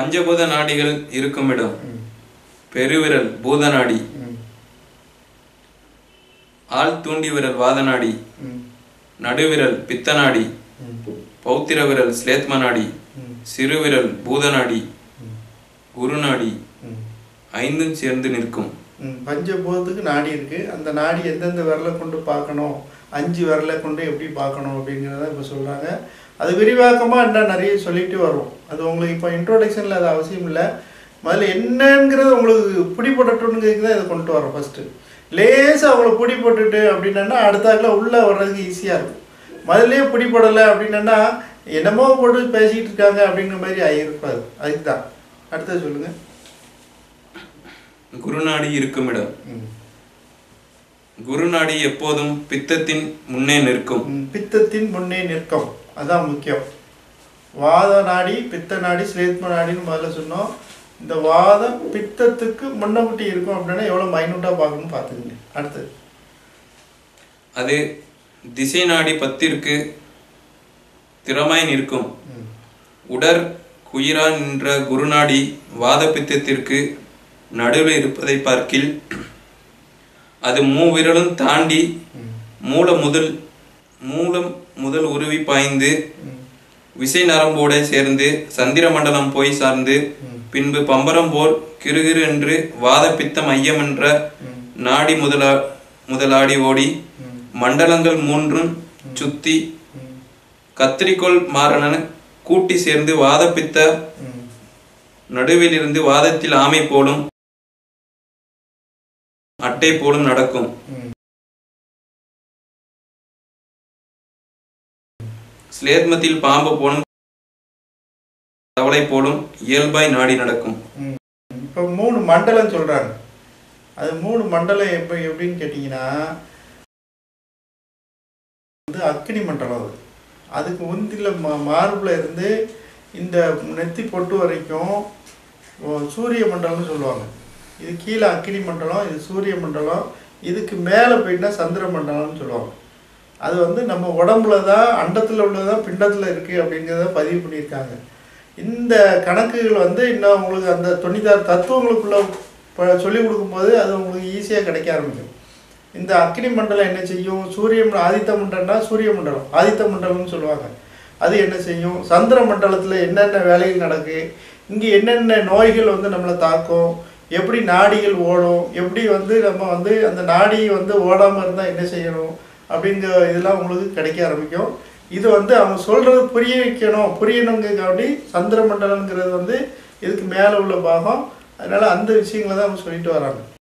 பஞ்சபூத நாடிகள் இருக்குமிடம் ம் பெருவிரல் பூதநாடி ம் ஆள் தூண்டி விரல் வாதநாடி ம் நடுவிரல் பித்தநாடி ம் பௌத்திர விரல் ஸ்லேத்ம நாடி ம் சிறுவிரல் பூதநாடி ம் குருநாடி ம் ஐந்தும் சேர்ந்து நிற்கும் ம், பஞ்சபூதத்துக்கு நாடி இருக்குது அந்த நாடி எந்தெந்த விரலை கொண்டு பார்க்கணும் அஞ்சு விரலை கொண்டு எப்படி பார்க்கணும் அப்படிங்கிறத இப்போ சொல்கிறாங்க அது விரிவாக்கமாக என்ன நிறைய சொல்லிட்டு வரும் அது உங்களுக்கு இப்போ இன்ட்ரோடக்ஷனில் அது அவசியம் இல்லை முதல்ல என்னங்கிறது உங்களுக்கு பிடிபடட்டுங்கிறதுக்கு தான் இதை கொண்டு வரோம் ஃபஸ்ட்டு லேசாக அவங்கள பிடி போட்டுட்டு அப்படின்னா அடுத்தாக்கில் உள்ளே வர்றதுக்கு ஈஸியாக இருக்கும் முதல்லயே பிடிபடலை அப்படின்னா என்னமோ போட்டு பேசிக்கிட்டு இருக்காங்க அப்படிங்கிற மாதிரி ஆகிருப்பாது அதுக்கு தான் அடுத்தது சொல்லுங்கள் குருநாடி இருக்குமிடம் ம் குருநாடி எப்போதும் பித்தத்தின் முன்னே நிற்கும் ம், பித்தத்தின் முன்னே நிற்கும் அதான் முக்கியம் வாத நாடி பித்த நாடி ஸ்லேத்ம நாடின்னு முதல்ல சொன்னோம் இந்த வாதம் பித்தத்துக்கு முன்னகுட்டி இருக்கும் அப்படின்னா எவ்வளோ மைனூட்டாக பார்க்கணும்னு பார்த்துக்கங்க அடுத்தது அது திசை நாடி பத்திற்கு திறமாய் நிற்கும் ம் உடற் குயிரா நின்ற குருநாடி வாத பித்தத்திற்கு நடுவில் இருப்பதை பார்க்கில் அது மூவிரலும் தாண்டி ம் மூல முதல் மூலம் முதல் உருவி பாய்ந்து ம் விசை நரம்போட சேர்ந்து சந்திர மண்டலம் போய் சார்ந்து ம். பின்பு பம்பரம் போல் கிருகிரு என்று வாதப்பித்த மையம் என்ற ம் நாடி முதலா முதலாடி ஓடி ம் மண்டலங்கள் மூன்றும் சுத்தி ம் கத்திரிக்கோள் மாறன கூட்டி சேர்ந்து வாதப்பித்த ம் நடுவில் இருந்து வாதத்தில் ஆமை போலும் அட்டை போலும் நடக்கும் ம் ஸ்லேத்மத்தில் பாம்பு போலும் தவளை போலும் இயல்பாய் நாடி நடக்கும் இப்போ மூணு மண்டலம் சொல்கிறாங்க அது மூணு மண்டலம் எப்போ எப்படின்னு கேட்டிங்கன்னா வந்து அக்னி மண்டலம் அது அதுக்கு முந்தில மா மார்பில் இருந்து இந்த நெத்தி பொட்டு வரைக்கும் ஓ, சூரிய மண்டலம்னு சொல்லுவாங்க இது கீழே அக்னி மண்டலம் இது சூரிய மண்டலம் இதுக்கு மேலே போயிட்டா சந்திர மண்டலம்னு சொல்லுவாங்க அது வந்து நம்ம உடம்புல தான் அண்டத்தில் உள்ளதான் பிண்டத்தில் இருக்குது அப்படிங்கிறத பதிவு பண்ணியிருக்காங்க இந்த கணக்குகள் வந்து இன்னும் உங்களுக்கு அந்த தொண்ணூத்தாறு தத்துவங்களுக்குள்ள ப- சொல்லிக் கொடுக்கும்போது அது உங்களுக்கு ஈஸியாக கிடைக்க ஆரம்பிக்கும் இந்த அக்னி மண்டலம் என்ன செய்யும் சூரிய ம- ஆதித்த மண்டலம்னா சூரிய மண்டலம் ஆதித்த மண்டலம்னு சொல்லுவாங்க அது என்ன செய்யும் சந்திர மண்டலத்தில் என்னென்ன வேலைகள் நடக்கு இங்கே என்னென்ன நோய்கள் வந்து நம்மளை தாக்கும் எப்படி நாடிகள் ஓடும் எப்படி வந்து நம்ம வந்து அந்த நாடி வந்து ஓடாமல் இருந்தால் என்ன செய்யணும் அப்படிங்கிற இதெல்லாம் உங்களுக்கு கிடைக்க ஆரம்பிக்கும் இது வந்து அவங்க சொல்கிறது புரிய வைக்கணும் புரியணுங்கிறதுக்காண்டி சந்திர மண்டலங்கிறது வந்து இதுக்கு மேலே உள்ள பாகம் அதனால் அந்த விஷயங்களை தான் அவங்க சொல்லிட்டு வராங்க